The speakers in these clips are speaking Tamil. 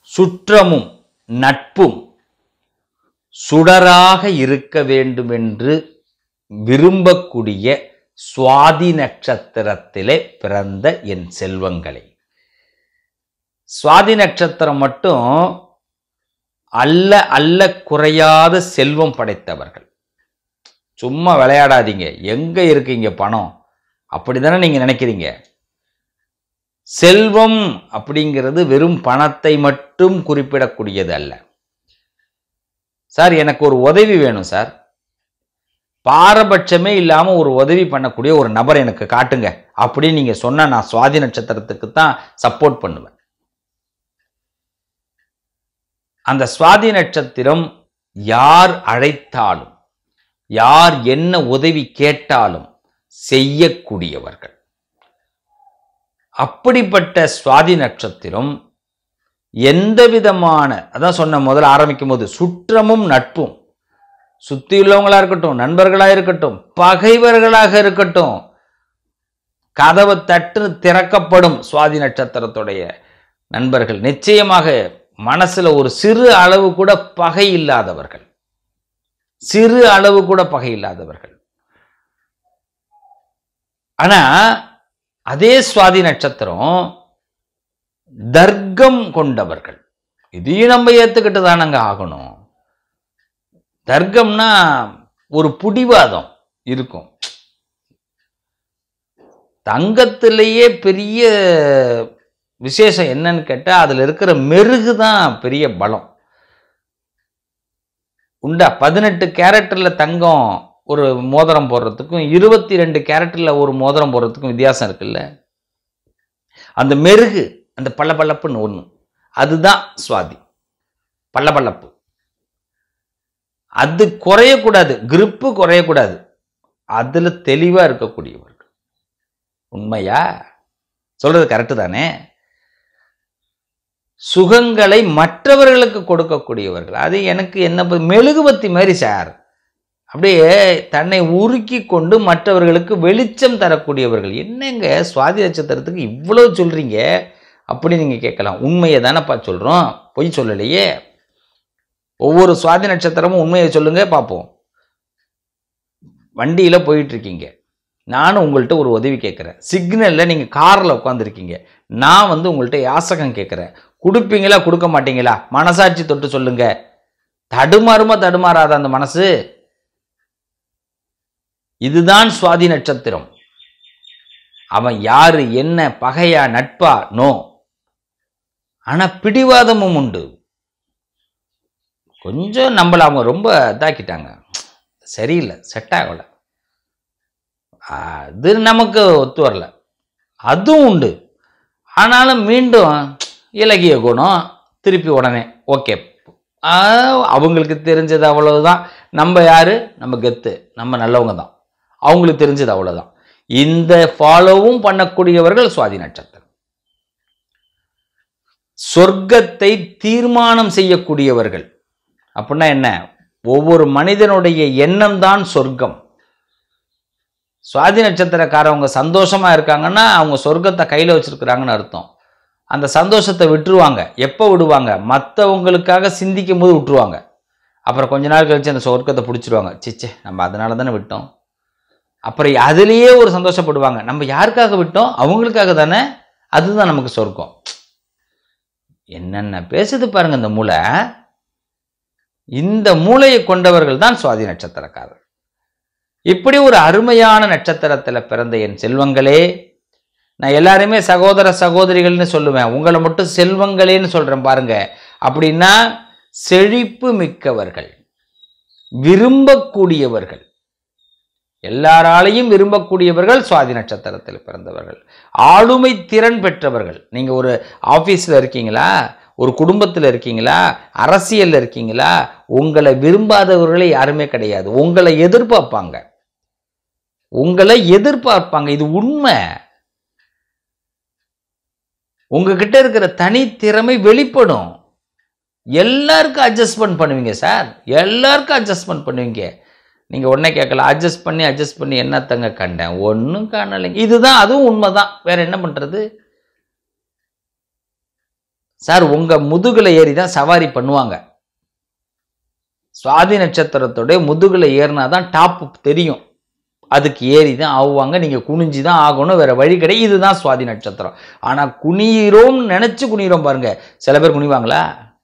சுற்றமும் நட்பும் சுடராக இருக்க வேண்டும் என்று விரும்பக்கூடிய சுவாதி நட்சத்திரத்திலே பிறந்த என் செல்வங்களை சுவாதி நட்சத்திரம் மட்டும் அல்ல அல்ல குறையாத செல்வம் படைத்தவர்கள் சும்மா விளையாடாதீங்க எங்க இருக்கீங்க பணம் அப்படிதானே நீங்க நினைக்கிறீங்க செல்வம் அப்படிங்கிறது வெறும் பணத்தை மட்டும் குறிப்பிடக்கூடியது அல்ல சார் எனக்கு ஒரு உதவி வேணும் சார் பாரபட்சமே இல்லாம ஒரு உதவி பண்ணக்கூடிய ஒரு நபர் எனக்கு காட்டுங்க அப்படின்னு நீங்க சொன்னா நான் சுவாதி நட்சத்திரத்துக்கு தான் சப்போர்ட் பண்ணுவேன் அந்த சுவாதி நட்சத்திரம் யார் அழைத்தாலும் யார் என்ன உதவி கேட்டாலும் செய்யக்கூடியவர்கள் அப்படிப்பட்ட சுவாதி நட்சத்திரம் எந்த விதமான அதான் சொன்ன முதல்ல ஆரம்பிக்கும் போது சுற்றமும் நட்பும் சுத்தியுள்ளவங்களா இருக்கட்டும் நண்பர்களா இருக்கட்டும் பகைவர்களாக இருக்கட்டும் கதவு தட்டு திறக்கப்படும் சுவாதி நட்சத்திரத்துடைய நண்பர்கள் நிச்சயமாக மனசுல ஒரு சிறு அளவு கூட பகை இல்லாதவர்கள் சிறு அளவு கூட பகை இல்லாதவர்கள் ஆனா அதே சுவாதி நட்சத்திரம் தர்க்கம் கொண்டவர்கள் இதையும் நம்ம ஏத்துக்கிட்டு தானங்க ஆகணும் தர்க்கம்னா ஒரு புடிவாதம் இருக்கும் தங்கத்திலேயே பெரிய விசேஷம் என்னன்னு கேட்டால் அதில் இருக்கிற மெருகு தான் பெரிய பலம் உண்டா பதினெட்டு கேரக்டரில் தங்கம் ஒரு மோதிரம் போடுறதுக்கும் இருபத்தி ரெண்டு கேரக்டரில் ஒரு மோதிரம் போடுறதுக்கும் வித்தியாசம் இருக்குல்ல அந்த மெருகு அந்த பளபளப்புன்னு ஒன்று அதுதான் சுவாதி பளபளப்பு அது குறையக்கூடாது கிரிப்பு குறையக்கூடாது அதில் தெளிவாக இருக்கக்கூடியவர்கள் உண்மையா சொல்றது கரெக்டு தானே சுகங்களை மற்றவர்களுக்கு கொடுக்கக்கூடியவர்கள் அது எனக்கு என்ன ப- மெழுகுபத்தி மாதிரி சார் அப்படியே தன்னை உருக்கி கொண்டு மற்றவர்களுக்கு வெளிச்சம் தரக்கூடியவர்கள் என்னங்க சுவாதி நட்சத்திரத்துக்கு இவ்வளோ சொல்றீங்க அப்படி நீங்க கேட்கலாம் உண்மையை தானப்பா சொல்றோம் பொய் சொல்லலையே ஒவ்வொரு சுவாதி நட்சத்திரமும் உண்மையை சொல்லுங்க பார்ப்போம் வண்டியில போயிட்டு இருக்கீங்க நானும் உங்கள்கிட்ட ஒரு உதவி கேட்குறேன் சிக்னலில் நீங்கள் காரில் உட்காந்துருக்கீங்க நான் வந்து உங்கள்கிட்ட யாசகம் கேட்குறேன் கொடுப்பீங்களா கொடுக்க மாட்டீங்களா மனசாட்சி தொட்டு சொல்லுங்க தடுமாறுமா தடுமாறாத அந்த மனசு இதுதான் சுவாதி நட்சத்திரம் அவன் யாரு என்ன பகையா நட்பா நோ ஆனா பிடிவாதமும் உண்டு கொஞ்சம் நம்மள அவங்க ரொம்ப இதாக்கிட்டாங்க சரியில்லை செட் ஆகல அது நமக்கு ஒத்து வரல அதுவும் உண்டு ஆனாலும் மீண்டும் இலகிய குணம் திருப்பி உடனே ஓகே அவங்களுக்கு தெரிஞ்சது அவ்வளவுதான் நம்ம யாரு நம்ம கெத்து நம்ம நல்லவங்க தான் அவங்களுக்கு தெரிஞ்சது அவ்வளவுதான் இந்த ஃபாலோவும் பண்ணக்கூடியவர்கள் சுவாதி நட்சத்திரம் சொர்க்கத்தை தீர்மானம் செய்யக்கூடியவர்கள் அப்படின்னா என்ன ஒவ்வொரு மனிதனுடைய எண்ணம் தான் சொர்க்கம் சுவாதி நட்சத்திரக்காரவங்க சந்தோஷமா இருக்காங்கன்னா அவங்க சொர்க்கத்தை கையில வச்சிருக்கிறாங்கன்னு அர்த்தம் அந்த சந்தோஷத்தை விட்டுருவாங்க எப்போ விடுவாங்க மற்றவங்களுக்காக சிந்திக்கும் போது விட்டுருவாங்க அப்புறம் கொஞ்ச நாள் கழிச்சு அந்த சொர்க்கத்தை பிடிச்சிருவாங்க சிச்சே நம்ம அதனால தானே விட்டோம் அப்புறம் அதுலேயே ஒரு சந்தோஷப்படுவாங்க நம்ம யாருக்காக விட்டோம் அவங்களுக்காக தானே அதுதான் நமக்கு சொர்க்கம் என்னென்ன பேசுது பாருங்க இந்த மூளை இந்த மூளையை கொண்டவர்கள் தான் சுவாதி நட்சத்திரக்காரர் இப்படி ஒரு அருமையான நட்சத்திரத்துல பிறந்த என் செல்வங்களே நான் எல்லாருமே சகோதர சகோதரிகள்னு சொல்லுவேன் உங்களை மட்டும் செல்வங்களேன்னு சொல்றேன் பாருங்க அப்படின்னா செழிப்பு மிக்கவர்கள் விரும்பக்கூடியவர்கள் எல்லாராலையும் விரும்பக்கூடியவர்கள் சுவாதி நட்சத்திரத்தில் பிறந்தவர்கள் ஆளுமை திறன் பெற்றவர்கள் நீங்க ஒரு ஆபீஸ்ல இருக்கீங்களா ஒரு குடும்பத்தில் இருக்கீங்களா அரசியல்ல இருக்கீங்களா உங்களை விரும்பாதவர்களே யாருமே கிடையாது உங்களை எதிர்பார்ப்பாங்க உங்களை எதிர்பார்ப்பாங்க இது உண்மை உங்ககிட்ட இருக்கிற தனித்திறமை வெளிப்படும் எல்லாருக்கும் அட்ஜஸ்ட்மெண்ட் பண்ணுவீங்க சார் எல்லாருக்கும் அட்ஜஸ்ட்மெண்ட் பண்ணுவீங்க நீங்கள் உடனே கேட்கலாம் அட்ஜஸ்ட் பண்ணி அட்ஜஸ்ட் பண்ணி என்னத்தங்க கண்டேன் ஒன்றும் காணலைங்க இதுதான் அதுவும் உண்மைதான் வேற என்ன பண்ணுறது சார் உங்க முதுகுல ஏறி தான் சவாரி பண்ணுவாங்க சுவாதி நட்சத்திரத்தோட முதுகுல ஏறினா தான் டாப் தெரியும் அதுக்கு ஏறி தான் ஆகுவாங்க நீங்க குனிஞ்சு தான் ஆகணும் வேற வழி கிடையாது இதுதான் சுவாதி நட்சத்திரம் ஆனா குனியிறோம்னு நினைச்சு குனியிறோம் பாருங்க சில பேர் குனிவாங்களா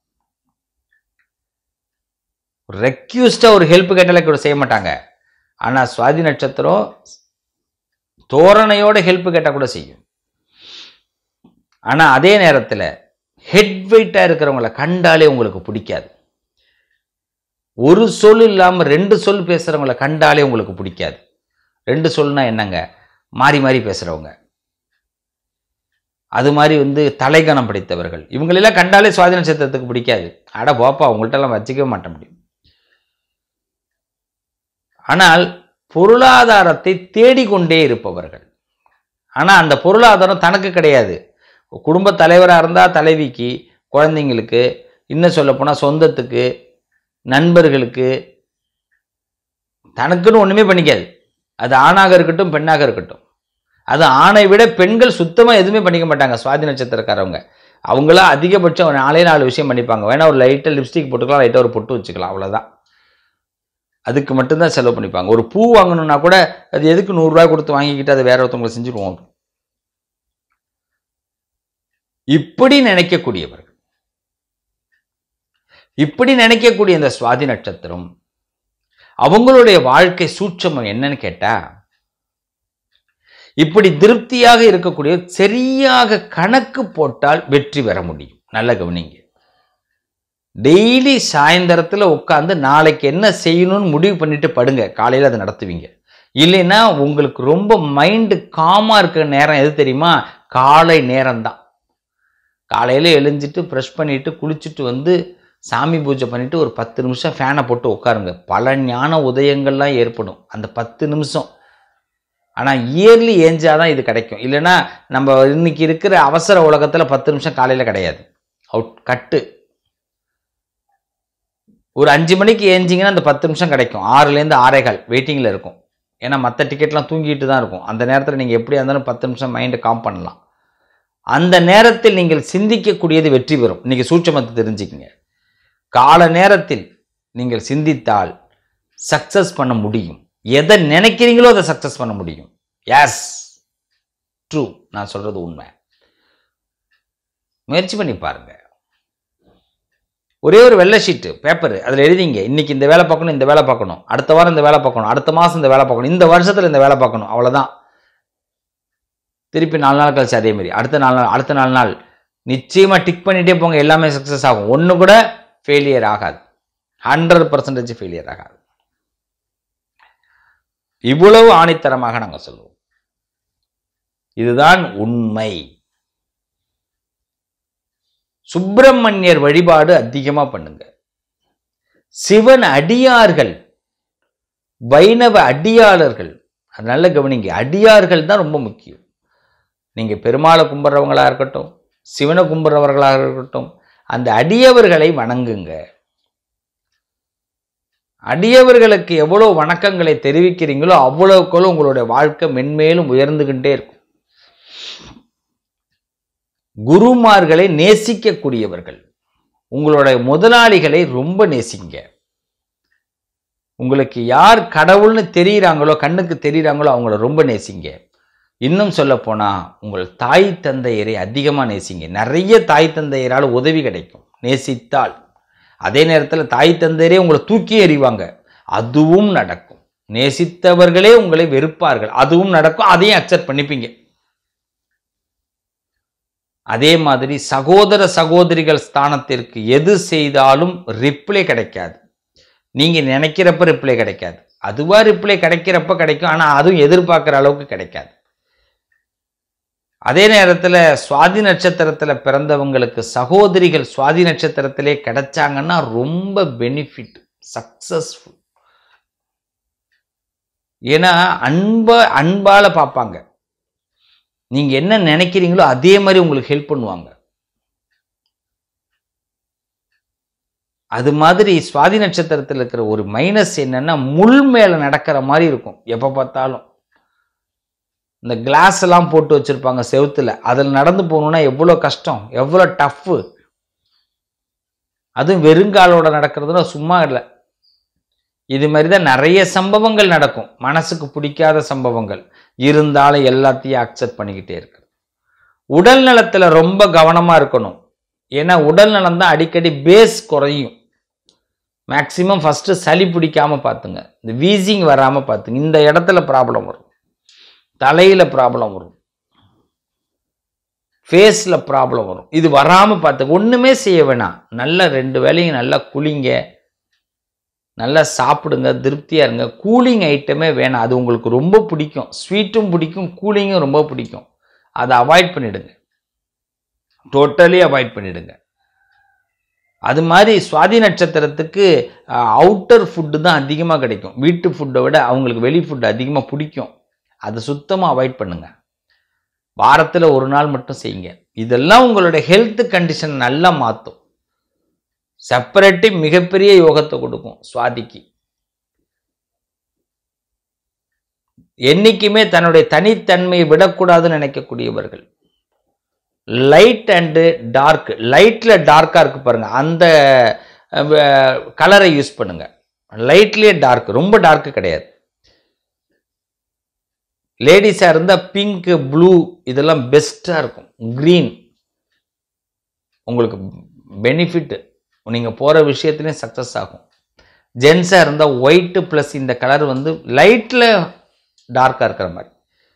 ரெக்யூஸ்டா ஒரு ஹெல்ப் கேட்டாலே கூட செய்ய மாட்டாங்க ஆனா சுவாதி நட்சத்திரம் தோரணையோட ஹெல்ப் கேட்டா கூட செய்யும் ஆனா அதே நேரத்துல ஹெட் வெயிட்டா இருக்கிறவங்கள கண்டாலே உங்களுக்கு பிடிக்காது ஒரு சொல் இல்லாம ரெண்டு சொல் பேசுறவங்கள கண்டாலே உங்களுக்கு பிடிக்காது ரெண்டு சொல்னா என்னங்க மாறி மாறி பேசுறவங்க அது மாதிரி வந்து தலைகணம் படைத்தவர்கள் இவங்களெல்லாம் கண்டாலே சுவாதி நட்சத்திரத்துக்கு பிடிக்காது அட போப்பா உங்கள்ட்ட எல்லாம் வச்சுக்கவே மாட்ட முடியும் ஆனால் பொருளாதாரத்தை தேடிக்கொண்டே இருப்பவர்கள் ஆனா அந்த பொருளாதாரம் தனக்கு கிடையாது குடும்ப தலைவராக இருந்தால் தலைவிக்கு குழந்தைங்களுக்கு இன்னும் சொல்லப்போனால் சொந்தத்துக்கு நண்பர்களுக்கு தனக்குன்னு ஒன்றுமே பண்ணிக்காது அது ஆணாக இருக்கட்டும் பெண்ணாக இருக்கட்டும் அது ஆணை விட பெண்கள் சுத்தமாக எதுவுமே பண்ணிக்க மாட்டாங்க சுவாதி நட்சத்திரக்காரவங்க அவங்களாம் அதிகபட்சம் ஒரு நாலே நாலு விஷயம் பண்ணிப்பாங்க வேணா ஒரு லைட்டாக லிப்ஸ்டிக் போட்டுக்கலாம் லைட்டாக ஒரு பொட்டு வச்சுக்கலாம் அவ்வளோதான் அதுக்கு மட்டும்தான் செலவு பண்ணிப்பாங்க ஒரு பூ வாங்கணும்னா கூட அது எதுக்கு நூறுரூவா கொடுத்து வாங்கிக்கிட்டு அதை வேற ஒருத்தவங்களை செஞ்சுருவோம் இப்படி நினைக்கக்கூடியவர்கள் இப்படி நினைக்கக்கூடிய இந்த சுவாதி நட்சத்திரம் அவங்களுடைய வாழ்க்கை சூட்சமம் என்னன்னு கேட்டா இப்படி திருப்தியாக இருக்கக்கூடிய சரியாக கணக்கு போட்டால் வெற்றி பெற முடியும் நல்ல கவனிங்க டெய்லி சாயந்தரத்துல உட்காந்து நாளைக்கு என்ன செய்யணும்னு முடிவு பண்ணிட்டு படுங்க காலையில அதை நடத்துவீங்க இல்லைன்னா உங்களுக்கு ரொம்ப மைண்டு காமா இருக்கிற நேரம் எது தெரியுமா காலை நேரம்தான் காலையில எழுஞ்சிட்டு ப்ரஷ் பண்ணிட்டு குளிச்சுட்டு வந்து சாமி பூஜை பண்ணிட்டு ஒரு பத்து நிமிஷம் ஃபேனை போட்டு உட்காருங்க பல ஞான உதயங்கள்லாம் ஏற்படும் அந்த பத்து நிமிஷம் ஆனால் இயர்லி ஏஞ்சாதான் இது கிடைக்கும் இல்லைன்னா நம்ம இன்னைக்கு இருக்கிற அவசர உலகத்தில் பத்து நிமிஷம் காலையில் கிடையாது அவுட் கட்டு ஒரு அஞ்சு மணிக்கு ஏஞ்சிங்கன்னா அந்த பத்து நிமிஷம் கிடைக்கும் ஆறுலேருந்து ஆறேகால் வெயிட்டிங்கில் இருக்கும் ஏன்னா மற்ற டிக்கெட்லாம் தூங்கிட்டு தான் இருக்கும் அந்த நேரத்தில் நீங்கள் எப்படியா இருந்தாலும் பத்து நிமிஷம் மைண்டை காம் பண்ணலாம் அந்த நேரத்தில் நீங்கள் சிந்திக்கக்கூடியது வெற்றி பெறும் இன்னைக்கு சூட்சமத்தை தெரிஞ்சுக்கங்க கால நேரத்தில் நீங்கள் சிந்தித்தால் சக்சஸ் பண்ண முடியும் எதை நினைக்கிறீங்களோ அதை சக்சஸ் பண்ண முடியும் எஸ் ட்ரூ நான் சொல்றது உண்மை முயற்சி பண்ணி பாருங்க ஒரே ஒரு வெள்ளை ஷீட்டு பேப்பர் அதில் எழுதிங்க இன்னைக்கு இந்த வேலை பார்க்கணும் இந்த வேலை பார்க்கணும் அடுத்த வாரம் இந்த வேலை பார்க்கணும் அடுத்த மாதம் இந்த வேலை பார்க்கணும் இந்த வருஷத்தில் இந்த வேலை பார்க்கணும் அவ்வளோதான் திருப்பி நாலு நாள் கழிச்சு அதே மாதிரி அடுத்த நாலு நாள் அடுத்த நாலு நாள் நிச்சயமாக டிக் பண்ணிட்டே போங்க எல்லாமே சக்ஸஸ் ஆகும் ஒன்று கூட ஃபெயிலியர் ஆகாது ஹண்ட்ரட் பர்சன்டேஜ் ஃபெயிலியர் ஆகாது இவ்வளவு ஆணித்தரமாக நாங்கள் சொல்லுவோம் இதுதான் உண்மை சுப்பிரமணியர் வழிபாடு அதிகமா பண்ணுங்க சிவன் அடியார்கள் வைணவ அடியாளர்கள் அது நல்ல கவனிங்க அடியார்கள் தான் ரொம்ப முக்கியம் நீங்க பெருமாளை கும்பிட்றவங்களா இருக்கட்டும் சிவனை கும்பிட்றவர்களாக இருக்கட்டும் அந்த அடியவர்களை வணங்குங்க அடியவர்களுக்கு எவ்வளோ வணக்கங்களை தெரிவிக்கிறீங்களோ அவ்வளவுக்குள்ள உங்களுடைய வாழ்க்கை மென்மேலும் உயர்ந்துகிட்டே இருக்கும் குருமார்களை நேசிக்கக்கூடியவர்கள் உங்களுடைய முதலாளிகளை ரொம்ப நேசிங்க உங்களுக்கு யார் கடவுள்னு தெரியுறாங்களோ கண்ணுக்கு தெரியுறாங்களோ அவங்கள ரொம்ப நேசிங்க இன்னும் சொல்ல போனா உங்கள் தாய் தந்தையரை அதிகமா நேசிங்க நிறைய தாய் தந்தையரால் உதவி கிடைக்கும் நேசித்தால் அதே நேரத்தில் தாய் தந்தையரே உங்களை தூக்கி எறிவாங்க அதுவும் நடக்கும் நேசித்தவர்களே உங்களை வெறுப்பார்கள் அதுவும் நடக்கும் அதையும் அக்செப்ட் பண்ணிப்பீங்க அதே மாதிரி சகோதர சகோதரிகள் ஸ்தானத்திற்கு எது செய்தாலும் ரிப்ளை கிடைக்காது நீங்க நினைக்கிறப்ப ரிப்ளை கிடைக்காது அதுவா ரிப்ளை கிடைக்கிறப்ப கிடைக்கும் ஆனா அதுவும் எதிர்பார்க்குற அளவுக்கு கிடைக்காது அதே நேரத்தில் சுவாதி நட்சத்திரத்தில் பிறந்தவங்களுக்கு சகோதரிகள் சுவாதி நட்சத்திரத்திலே கிடைச்சாங்கன்னா ரொம்ப பெனிஃபிட் சக்சஸ்ஃபுல் ஏன்னா அன்ப அன்பால பார்ப்பாங்க நீங்க என்ன நினைக்கிறீங்களோ அதே மாதிரி உங்களுக்கு ஹெல்ப் பண்ணுவாங்க அது மாதிரி சுவாதி நட்சத்திரத்தில் இருக்கிற ஒரு மைனஸ் என்னன்னா முள் மேல நடக்கிற மாதிரி இருக்கும் எப்ப பார்த்தாலும் இந்த கிளாஸ் எல்லாம் போட்டு வச்சிருப்பாங்க செவுத்துல அதில் நடந்து போகணும்னா எவ்வளோ கஷ்டம் எவ்வளோ டஃப்பு அதுவும் வெறுங்காலோட நடக்கிறதுனா சும்மா இல்லை இது மாதிரி தான் நிறைய சம்பவங்கள் நடக்கும் மனசுக்கு பிடிக்காத சம்பவங்கள் இருந்தாலும் எல்லாத்தையும் அக்செப்ட் பண்ணிக்கிட்டே இருக்கு உடல் நலத்தில் ரொம்ப கவனமாக இருக்கணும் ஏன்னா உடல் நலம் தான் அடிக்கடி பேஸ் குறையும் மேக்சிமம் ஃபஸ்ட்டு சளி பிடிக்காம பார்த்துங்க இந்த வீசிங் வராமல் பார்த்துங்க இந்த இடத்துல ப்ராப்ளம் வரும் தலையில் ப்ராப்ளம் வரும் ஃபேஸில் ப்ராப்ளம் வரும் இது வராமல் பார்த்து ஒன்றுமே செய்ய வேணாம் நல்லா ரெண்டு வேலையும் நல்லா குளிங்க நல்லா சாப்பிடுங்க திருப்தியாக இருங்க கூலிங் ஐட்டமே வேணாம் அது உங்களுக்கு ரொம்ப பிடிக்கும் ஸ்வீட்டும் பிடிக்கும் கூலிங்கும் ரொம்ப பிடிக்கும் அதை அவாய்ட் பண்ணிடுங்க டோட்டலி அவாய்ட் பண்ணிடுங்க அது மாதிரி சுவாதி நட்சத்திரத்துக்கு அவுட்டர் ஃபுட்டு தான் அதிகமாக கிடைக்கும் வீட்டு ஃபுட்டை விட அவங்களுக்கு வெளி ஃபுட்டு அதிகமாக பிடிக்கும் அதை சுத்தமாக அவாய்ட் பண்ணுங்க வாரத்தில் ஒரு நாள் மட்டும் செய்யுங்க இதெல்லாம் உங்களுடைய ஹெல்த் கண்டிஷன் நல்லா மாற்றும் செப்பரேட்டு மிகப்பெரிய யோகத்தை கொடுக்கும் சுவாதிக்கு என்னைக்குமே தன்னுடைய தனித்தன்மையை விடக்கூடாதுன்னு நினைக்கக்கூடியவர்கள் லைட் அண்டு டார்க் லைட்டில் டார்க்காக இருக்கு பாருங்க அந்த கலரை யூஸ் பண்ணுங்க லைட்லேயே டார்க் ரொம்ப டார்க்கு கிடையாது லேடிஸாக இருந்தால் பிங்க்கு ப்ளூ இதெல்லாம் பெஸ்ட்டாக இருக்கும் க்ரீன் உங்களுக்கு பெனிஃபிட்டு நீங்கள் போகிற விஷயத்துலையும் சக்ஸஸ் ஆகும் ஜென்ஸாக இருந்தால் ஒயிட்டு ப்ளஸ் இந்த கலர் வந்து லைட்டில் டார்க்காக இருக்கிற மாதிரி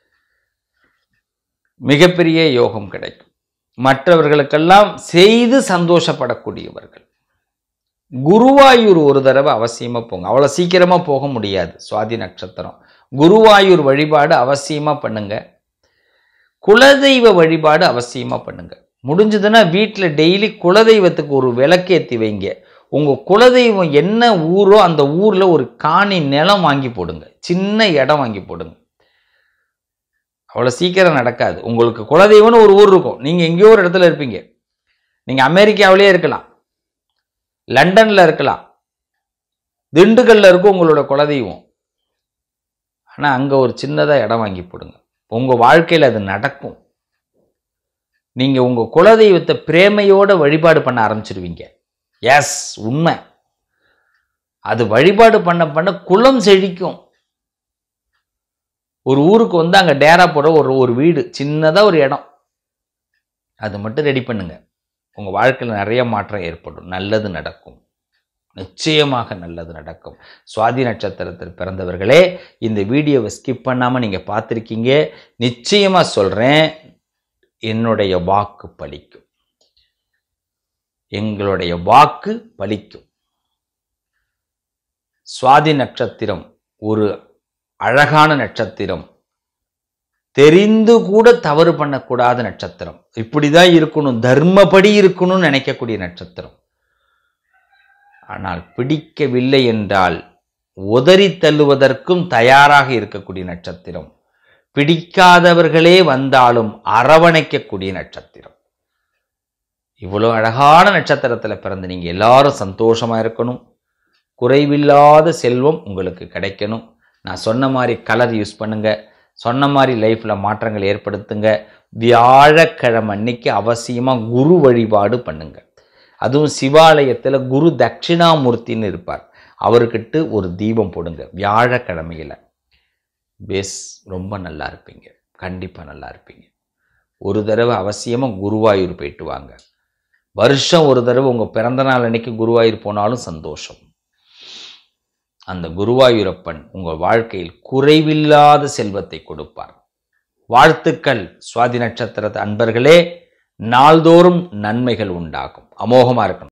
மிகப்பெரிய யோகம் கிடைக்கும் மற்றவர்களுக்கெல்லாம் செய்து சந்தோஷப்படக்கூடியவர்கள் குருவாயூர் ஒரு தடவை அவசியமாக போங்க அவ்வளோ சீக்கிரமாக போக முடியாது சுவாதி நட்சத்திரம் குருவாயூர் வழிபாடு அவசியமாக பண்ணுங்க குலதெய்வ வழிபாடு அவசியமாக பண்ணுங்க முடிஞ்சதுன்னா வீட்டில் டெய்லி குலதெய்வத்துக்கு ஒரு விளக்கேற்றி வைங்க உங்கள் குலதெய்வம் என்ன ஊரோ அந்த ஊரில் ஒரு காணி நிலம் வாங்கி போடுங்க சின்ன இடம் வாங்கி போடுங்க அவ்வளோ சீக்கிரம் நடக்காது உங்களுக்கு குலதெய்வம்னு ஒரு ஊர் இருக்கும் நீங்கள் எங்கேயோ ஒரு இடத்துல இருப்பீங்க நீங்கள் அமெரிக்காவிலே இருக்கலாம் லண்டனில் இருக்கலாம் திண்டுக்கல்ல இருக்கும் உங்களோட குலதெய்வம் ஆனால் அங்கே ஒரு சின்னதாக இடம் வாங்கி போடுங்க உங்கள் வாழ்க்கையில் அது நடக்கும் நீங்கள் உங்கள் குலதெய்வத்தை பிரேமையோட வழிபாடு பண்ண ஆரம்பிச்சிருவீங்க எஸ் உண்மை அது வழிபாடு பண்ண பண்ண குலம் செழிக்கும் ஒரு ஊருக்கு வந்து அங்கே டேரா போட ஒரு ஒரு வீடு சின்னதாக ஒரு இடம் அது மட்டும் ரெடி பண்ணுங்க உங்கள் வாழ்க்கையில் நிறைய மாற்றம் ஏற்படும் நல்லது நடக்கும் நிச்சயமாக நல்லது நடக்கும் சுவாதி நட்சத்திரத்தில் பிறந்தவர்களே இந்த வீடியோவை ஸ்கிப் பண்ணாமல் நீங்கள் பார்த்துருக்கீங்க நிச்சயமாக சொல்கிறேன் என்னுடைய வாக்கு பலிக்கும் எங்களுடைய வாக்கு பலிக்கும் சுவாதி நட்சத்திரம் ஒரு அழகான நட்சத்திரம் தெரிந்து கூட தவறு பண்ணக்கூடாத நட்சத்திரம் இப்படிதான் இருக்கணும் தர்மப்படி இருக்கணும்னு நினைக்கக்கூடிய நட்சத்திரம் ஆனால் பிடிக்கவில்லை என்றால் உதறி தள்ளுவதற்கும் தயாராக இருக்கக்கூடிய நட்சத்திரம் பிடிக்காதவர்களே வந்தாலும் அரவணைக்கக்கூடிய நட்சத்திரம் இவ்வளோ அழகான நட்சத்திரத்தில் பிறந்து நீங்கள் எல்லாரும் சந்தோஷமா இருக்கணும் குறைவில்லாத செல்வம் உங்களுக்கு கிடைக்கணும் நான் சொன்ன மாதிரி கலர் யூஸ் பண்ணுங்க சொன்ன மாதிரி லைஃப்பில் மாற்றங்கள் ஏற்படுத்துங்க வியாழக்கிழமை அன்னைக்கு அவசியமாக குரு வழிபாடு பண்ணுங்க அதுவும் சிவாலயத்தில் குரு தட்சிணாமூர்த்தின்னு இருப்பார் அவர்கிட்ட ஒரு தீபம் போடுங்க வியாழக்கிழமையில் பேஸ் ரொம்ப நல்லா இருப்பீங்க கண்டிப்பாக நல்லா இருப்பீங்க ஒரு தடவை அவசியமாக குருவாயூர் போயிட்டு வாங்க வருஷம் ஒரு தடவை உங்கள் பிறந்த நாள் அன்னைக்கு குருவாயூர் போனாலும் சந்தோஷம் அந்த குருவாயூரப்பன் உங்கள் வாழ்க்கையில் குறைவில்லாத செல்வத்தை கொடுப்பார் வாழ்த்துக்கள் சுவாதி நட்சத்திரத்து அன்பர்களே நாள்தோறும் நன்மைகள் உண்டாகும் அமோகமாக இருக்கணும்